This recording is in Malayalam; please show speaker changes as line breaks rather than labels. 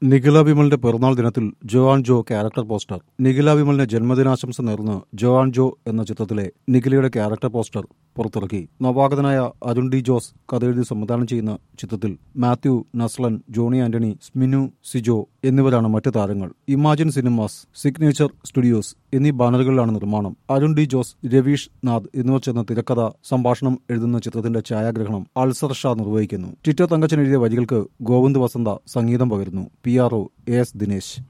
നിഖില വിമലിന്റെ പിറന്നാൾ ദിനത്തിൽ Jo and Jo character poster Nikhila വിമലിന് ജന്മദിനാശംസ നേർന്ന് ജോ ആൻഡ് ജോ എന്ന ചിത്രത്തിലെ നിഖിലയുടെ ക്യാരക്ടർ പോസ്റ്റർ പുറത്തിറക്കി നവാഗതനായ അരുൺ ഡി ജോസ് കഥയെഴുതി സംവിധാനം ചെയ്യുന്ന ചിത്രത്തിൽ മാത്യു നസ്ലൻ ജോണി ആന്റണി സ്മിനു സിജോ എന്നിവരാണ് മറ്റ് താരങ്ങൾ ഇമാജിൻ സിനിമാസ് സിഗ്നേച്ചർ സ്റ്റുഡിയോസ് എന്നീ ബാനറുകളിലാണ് നിർമ്മാണം അരുൺ ഡി ജോസ് രവീഷ് നാഥ് എന്നിവർ ചേർന്ന് തിരക്കഥ സംഭാഷണം എഴുതുന്ന ചിത്രത്തിന്റെ ഛായാഗ്രഹണം അൾസർ ഷാ നിർവഹിക്കുന്നു ട്വിറ്റർ തങ്കച്ചൻ എഴുതിയ വരികൾക്ക് ഗോവിന്ദ് വസന്ത സംഗീതം പകരുന്നു P R O A S Dinesh